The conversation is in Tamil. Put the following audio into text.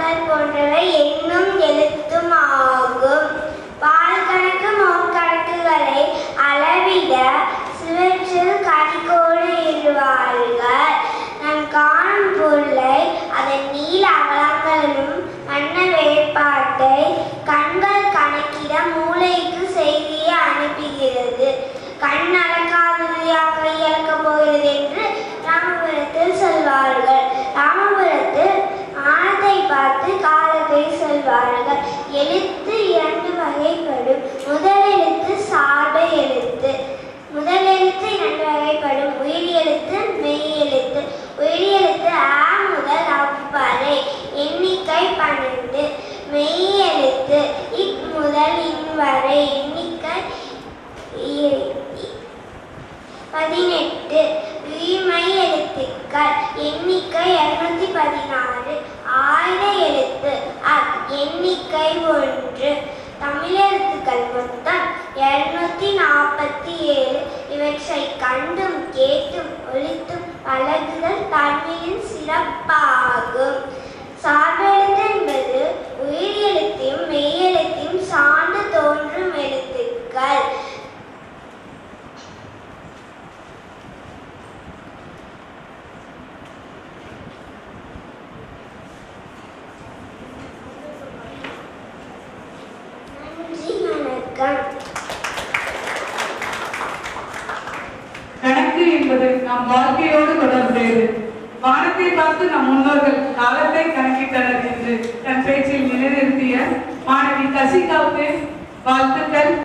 கற்கள் போன்றவை எண்ணும் எழுத்தும் ஆகும் பால் கணக்கு மோர் கணக்குகளை அளவிட சுவற்றில் கணிக்கோடு இடுவார்கள் நாம் காணும் பொருளை அதன் நீள அகலங்களிலும் வண்ண வேறுபாட்டை கண்கள் கணக்கிட மூளைக்கு செய்தியை அனுப்புகிறது கண் அளக்காததையாக இழக்கப் போகிறது என்று ராமபுரத்தில் சொல்வார்கள் ராமபுரத்தில் ஆனத்தை பார்த்து காலத்தை சொல்வார்கள் எழுத்து இரண்டு வகைப்படும் முதல் எழுத்து சார்பு எழுத்து முதல் எழுத்து இரண்டு வகைப்படும் உயிர் எழுத்து மெய் எழுத்து உயிர் எழுத்து அ முதல் அவ் வரை எண்ணிக்கை பன்னெண்டு மெய் எழுத்து இக் முதல் இன் வரை எண்ணிக்கை இ- இ- பதினெட்டு உயிர்மை எழுத்துக்கள் எண்ணிக்கை இருநூத்தி பதினாறு ஆயுத எழுத்து அ எண்ணிக்கை ஒன்று தமிழ் எழுத்துக்கள் மொத்தம் இருநூத்தி நாற்பத்தி ஏழு இவற்றை கண்டும் கேட்டும் ஒழித்தும் பழகுதல் தமிழின் சிறப்பாகும் சார்பெழுத்து என்பது உயிர் எழுத்தையும் மெய்யெழுத்தையும் சார்ந்து தோன்றும் எழுத்துக்கள் நன்றி வணக்கம் கணக்கு என்பது நம் வாழ்க்கையோடு தொடர்புடையது வானத்தை பார்த்து நம் முன்னோர்கள் காலத்தை கணக்கிட்டனர் என்று தன் பேச்சில் நிலைநிறுத்திய மாணவி கசிகாவுக்கு வாழ்த்துக்கள்